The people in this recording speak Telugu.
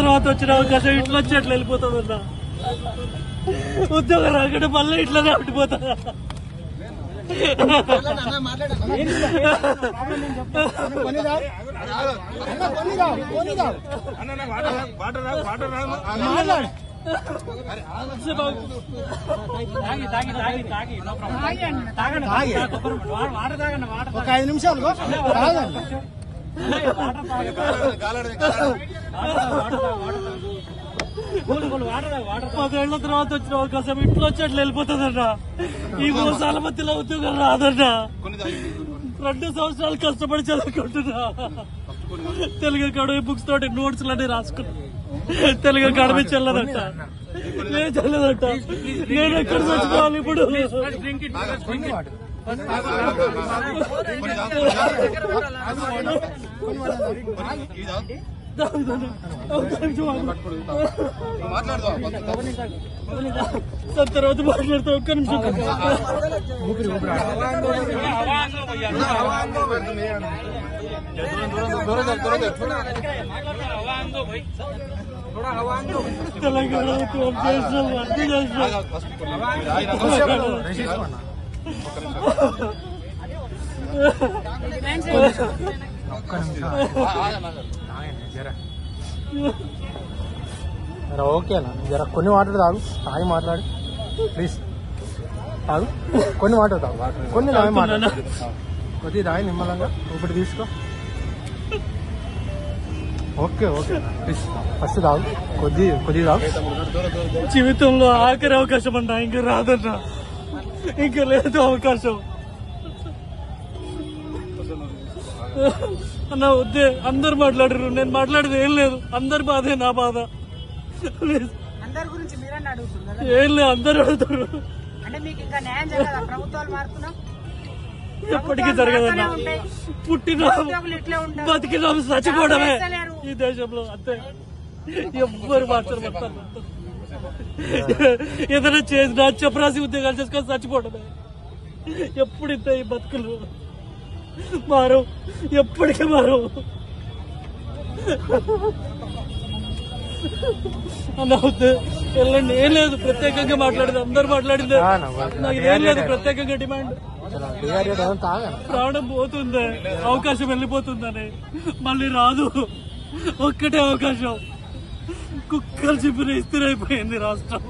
తర్వాత వచ్చిన అవకాశం ఇట్లా వచ్చి అట్లా వెళ్ళిపోతుందన్న ఉద్యోగం రాకుండా మళ్ళీ ఇట్లానే అట్టిపోతుందా ఒక ఐదు నిమిషాలు తాగండి పదేళ్ల తర్వాత వచ్చిన అవకాశం ఇట్లా వచ్చి అట్లా వెళ్ళిపోతుందన్న ఈ మోసాల మధ్యలో ఉద్యోగం రాదన్న రెండు సంవత్సరాలు కష్టపడి చదువుకుంటున్నా తెలుగు అకాడమీ బుక్స్ తోటి నోట్స్ అన్ని రాసుకున్నా తెలుగు అకాడమీ చెల్లదంట నేను చెల్లదంట నేను ఎక్కడ చచ్చిపోవాలి ఇప్పుడు ఒక్క నిమిషం ఆగు. సార్ తర్వాత మాట్లాడతా ఒక్క నిమిషం తెలంగాణ ఉద్యమం చేసినాం అన్ని చేసినాం జర ఓకేనా జర కొన్ని మాటలు తాగు తాగి మాట్లాడు ప్లీజ్ తాగు కొన్ని మాటలు తాగు కొన్ని తాగి మాట్లాడు కొద్దిగా తాగి నిమ్మలంగా ఒకటి తీసుకో ఓకే ఓకే ప్లీజ్ ఫస్ట్ తాగు కొద్ది కొద్ది తాగు జీవితంలో ఆఖరి అవకాశం అన్నా ఇంకా రాదన్నా ఇంకా లేదు అవకాశం అన్న వద్దే అందరు మాట్లాడరు నేను మాట్లాడేది ఏం లేదు అందరి బాధే నా బాధ ప్లీజ్ అందరి గురించి మీరన్నా అడుగుతున్నారు ఏం లేదు అందరు అడుగుతారు అంటే మీకు ఇంకా న్యాయం జరగదా ప్రభుత్వాలు మారుతున్నాం ఎప్పటికీ జరగదన్నా పుట్టిన ఉద్యోగులు ఇట్లే ఉంటారు బతికిన చచ్చిపోవడమే చేస్తలేరు. ఈ దేశంలో అంతే ఎవ్వరు మాట్లాడబడతారు ఏదైనా చేసినా చెప్పరాసి ఉద్యోగాలు చేసుకొని చచ్చిపోవడమే ఎప్పుడు ఇంత ఈ బతుకులు మారు ఎప్పటికీ మారు అన్న వద్దు వెళ్ళండి ఏం లేదు ప్రత్యేకంగా మాట్లాడింది అందరు మాట్లాడింది ఆ, నా- నాకు ఇదేం లేదు ప్రత్యేకంగా డిమాండ్ తాగను ప్రాణం పోతుంది అవకాశం వెళ్ళిపోతుందని మళ్ళీ రాదు ఒక్కటే అవకాశం కుక్కలు చెప్పిన ఇస్త్రీ అయిపోయింది రాష్ట్రం